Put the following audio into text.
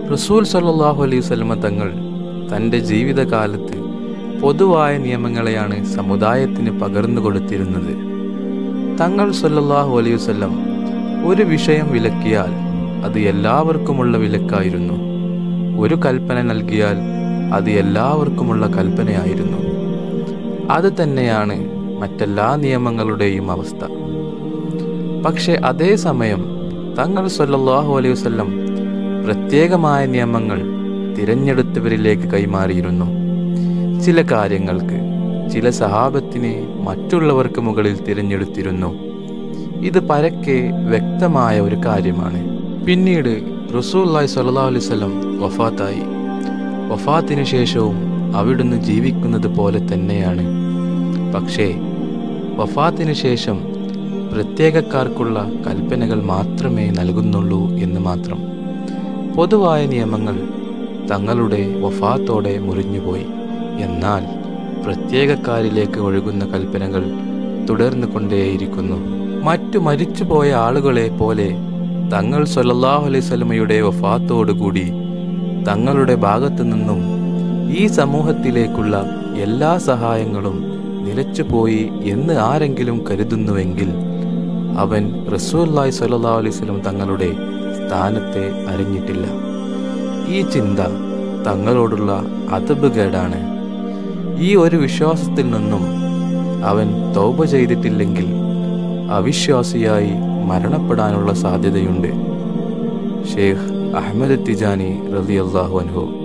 റസൂൽ സല്ലാഹു അലൈഹി വസല്ലമ തങ്ങൾ തൻ്റെ ജീവിതകാലത്ത് പൊതുവായ നിയമങ്ങളെയാണ് സമുദായത്തിന് പകർന്നു കൊടുത്തിരുന്നത് തങ്ങൾ സല്ലല്ലാഹു അലൈഹി വസല്ലം ഒരു വിഷയം വിലക്കിയാൽ അത് എല്ലാവർക്കുമുള്ള വിലക്കായിരുന്നു ഒരു കൽപ്പന നൽകിയാൽ അത് എല്ലാവർക്കുമുള്ള കൽപ്പനയായിരുന്നു അത് തന്നെയാണ് മറ്റെല്ലാ നിയമങ്ങളുടെയും അവസ്ഥ പക്ഷെ അതേസമയം തങ്ങൾ സല്ലല്ലാഹു അലൈഹി വസല്ലം പ്രത്യേകമായ നിയമങ്ങൾ തിരഞ്ഞെടുത്തവരിലേക്ക് കൈമാറിയിരുന്നു ചില കാര്യങ്ങൾക്ക് ചില സഹാബത്തിനെ മറ്റുള്ളവർക്ക് മുകളിൽ തിരഞ്ഞെടുത്തിരുന്നു ഇത് പരക്കെ വ്യക്തമായ ഒരു കാര്യമാണ് പിന്നീട് റസൂല്ലായി സല്ലാ അലൈവല്ലം വഫാത്തായി വഫാത്തിനു ശേഷവും അവിടുന്ന് ജീവിക്കുന്നത് പോലെ തന്നെയാണ് പക്ഷേ വഫാത്തിനു ശേഷം പ്രത്യേകക്കാർക്കുള്ള കൽപ്പനകൾ മാത്രമേ നൽകുന്നുള്ളൂ എന്ന് മാത്രം പൊതുവായ നിയമങ്ങൾ തങ്ങളുടെ വഫാത്തോടെ മുറിഞ്ഞുപോയി എന്നാൽ പ്രത്യേകക്കാരിലേക്ക് ഒഴുകുന്ന കൽപ്പനകൾ തുടർന്നു കൊണ്ടേയിരിക്കുന്നു മറ്റു മരിച്ചുപോയ ആളുകളെ പോലെ തങ്ങൾ സൊല്ലാഹു അലൈഹി സ്വലമയുടെ വഫാത്തോടുകൂടി തങ്ങളുടെ ഭാഗത്തു നിന്നും ഈ സമൂഹത്തിലേക്കുള്ള എല്ലാ സഹായങ്ങളും നിലച്ചുപോയി എന്ന് ആരെങ്കിലും കരുതുന്നുവെങ്കിൽ അവൻ റസൂല്ലായി സല്ലാ അലൈഹി സ്വലം തങ്ങളുടെ സ്ഥാനത്തെ അറിഞ്ഞിട്ടില്ല ഈ ചിന്ത തങ്ങളോടുള്ള അതബ് കേടാണ് ഈ ഒരു വിശ്വാസത്തിൽ നിന്നും അവൻ തൗബ ചെയ്തിട്ടില്ലെങ്കിൽ അവിശ്വാസിയായി മരണപ്പെടാനുള്ള സാധ്യതയുണ്ട് ഷെയ്ഖ് അഹമ്മദ് തിജാനി റലിയല്ലാഹു അൻഹു